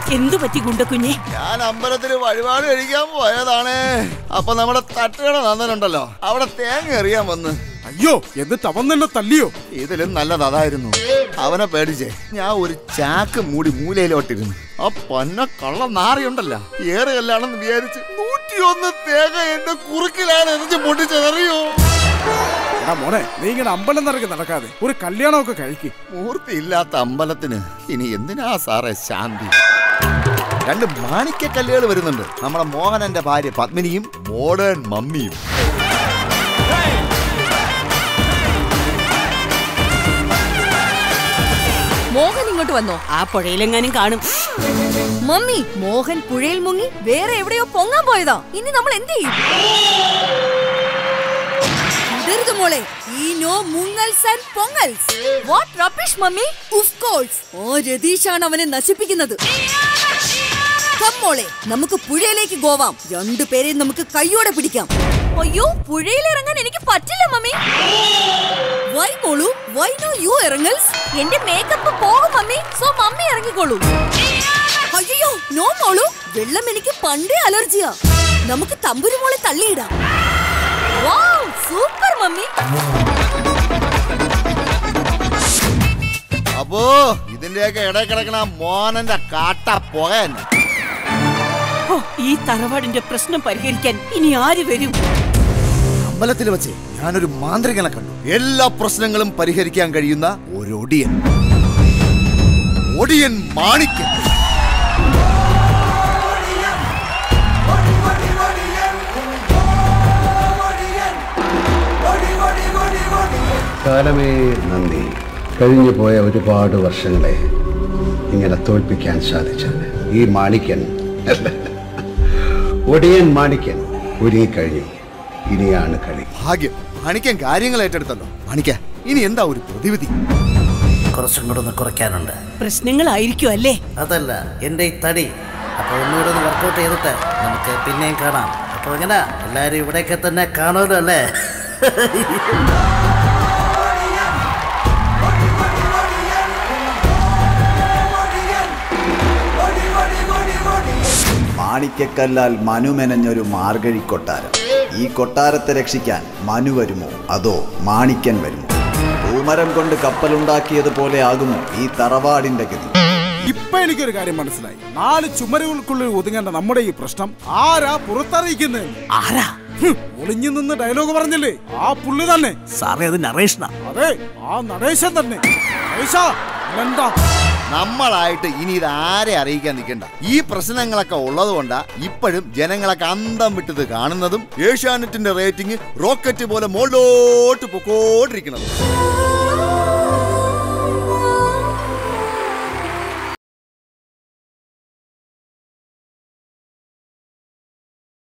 എന്തു പറ്റി ഗുണ്ടക്കുഞ്ഞെ ഞാൻ അമ്പലത്തിൽ വഴിപാട് കഴിക്കാൻ പോയതാണ് അപ്പൊ നമ്മുടെ തട്ടുകട നന്ദനുണ്ടല്ലോ അവിടെ തേങ്ങ എറിയാൻ വന്ന് അയ്യോ എന്നിട്ട് അവൻ തന്നെ തല്ലിയോ ഇതിലും നല്ലത് അതായിരുന്നു അവനെ പേടിച്ചേ ഞാൻ ഒരു ചാക്ക് മൂടി മൂലയിലോട്ടിരുന്നു ആ പന്ന കള്ള നാറിയുണ്ടല്ലോ ഏറെ കല്ലാണെന്ന് വിചാരിച്ച് നൂറ്റിയൊന്ന് തേങ്ങ എന്റെ കുറുക്കിലാണ് എറിഞ്ഞ് പൊട്ടിച്ചതറിയോ എടാ മോനെ നീ ഇങ്ങനെ അമ്പലം നിറക്കി നടക്കാതെ ഒരു കല്യാണമൊക്കെ കഴിക്ക് മൂർത്തി ഇല്ലാത്ത അമ്പലത്തിന് ഇനി എന്തിനാ സാറേ ശാന്തി രണ്ട് മാണിക്യക്കല്ലുകൾ വരുന്നുണ്ട് നമ്മുടെ മോഹനന്റെ ഭാര്യ പത്മിനിയും മോഡേൺ മമ്മിയും മോഹൻ ഇങ്ങോട്ട് വന്നോ ആ പുഴയിലെങ്ങാനും കാണും മമ്മി മോഹൻ പുഴയിൽ മുങ്ങി വേറെ എവിടെയോ പൊങ്ങാൻ പോയതാ ഇനി നമ്മൾ എന്ത് ചെയ്യും വിടരുത് മോളെ ഈ നോ മുങ്ങൽസ് ആൻഡ് പൊങ്ങൽസ് what rubbish mummy of course ഓ രതീഷാണ് അവനെ നശിപ്പിക്കുന്നത് Come മോളെ നമുക്ക് പുഴയിലേക്ക് പോവാം രണ്ടുപേരെയും നമുക്ക് കൈയോടെ പിടിക്കാം അയ്യോ പുഴയിൽ ഇറങ്ങാൻ എനിക്ക് പറ്റില്ല മമ്മി വൈ മോളു വൈ നോ യു ഇറങ്ങൽസ് എന്റെ മേക്കപ്പ് പോകും മമ്മി സോ മമ്മി ഇറങ്ങിക്കോളൂ അയ്യോ നോ മോളു വെള്ളം എനിക്ക് പണ്ടേ അലർജിയാ നമുക്ക് തമ്പുരു മോളെ തള്ളിയിടാം വൗ സൂപ്പർ മമ്മി അപ്പോ ഇതിന്റെയൊക്കെ ഇടയിൽ കിടക്കണ ആ മോഹനന്റെ കാട്ട പുക തന്നെ ഓ ഈ തറവാടിന്റെ പ്രശ്നം പരിഹരിക്കാൻ ഇനി ആര് വരും അമ്പലത്തിൽ വെച്ച് ഞാനൊരു മാന്ത്രികനെ കണ്ടു എല്ലാ പ്രശ്നങ്ങളും പരിഹരിക്കാൻ കഴിയുന്ന ഒരു ഒടിയൻ ഒടിയൻ മാണിക്യൻ കാലമേ നന്ദി കഴിഞ്ഞു പോയ ഒരുപാട് വർഷങ്ങളെ ഇങ്ങനെ തോൽപ്പിക്കാൻ സാധിച്ചത് ഈ മാണിക്യൻ ഒടിയൻ മാണിക്യൻ ഒരുങ്ങിക്കഴിഞ്ഞു ഇനിയാണ് കളി ഭാഗ്യം മാണിക്യൻ കാര്യങ്ങൾ ഏറ്റെടുത്തല്ലോ മാണിക്ക ഇനി എന്താ ഒരു പ്രതിവിധി കുറച്ചും കൂടെ ഒന്ന് കുറയ്ക്കാനുണ്ട് പ്രശ്നങ്ങളായിരിക്കും അല്ലേ അതല്ല എൻ്റെ ഈ തടി അപ്പോൾ ഒന്നുകൂടെ ഒന്ന് വർക്കൗട്ട് ചെയ്തിട്ട് നമുക്ക് പിന്നെയും കാണാം അപ്പോൾ എങ്ങനെ എല്ലാവരും ഇവിടെയൊക്കെ തന്നെ കാണുമല്ലോ അല്ലേ മാണിക്കക്കല്ലാൽ മനു മെനഞ്ഞൊരു മാർഗഴി കൊട്ടാരം ഈ കൊട്ടാരത്തെ രക്ഷിക്കാൻ മനു വരുമോ അതോ മാണിക്കൻ വരുമോ പൂമരം കൊണ്ട് കപ്പലുണ്ടാക്കിയതുപോലെ ആകുമോ ഈ തറവാടിന്റെ ഗതി ഇപ്പൊ എനിക്കൊരു കാര്യം മനസ്സിലായി നാല് ചുമരുകൾക്കുള്ളിൽ ഒതുങ്ങേണ്ട നമ്മുടെ ഈ പ്രശ്നം ആരാ പുറത്തറിയിക്കുന്നത് ആരാ ഒളിഞ്ഞു നിന്ന് ഡയലോഗ് പറഞ്ഞില്ലേ ആ പുള്ളി തന്നെ സാറേ അത് നറേഷനാ അതെ ആ നടേശൻ തന്നെ നടേശാ, എന്താ നമ്മളായിട്ട് ഇനി ഇത് ആരെ അറിയിക്കാൻ നിൽക്കണ്ട ഈ പ്രശ്നങ്ങളൊക്കെ ഉള്ളത് കൊണ്ടാ ഇപ്പോഴും ജനങ്ങളൊക്കെ അന്തം വിട്ടത് കാണുന്നതും ഏഷ്യാനെറ്റിന്റെ റേറ്റിംഗ് റോക്കറ്റ് പോലെ മുകളിലോട്ട് പൊക്കോണ്ടിരിക്കുന്നത്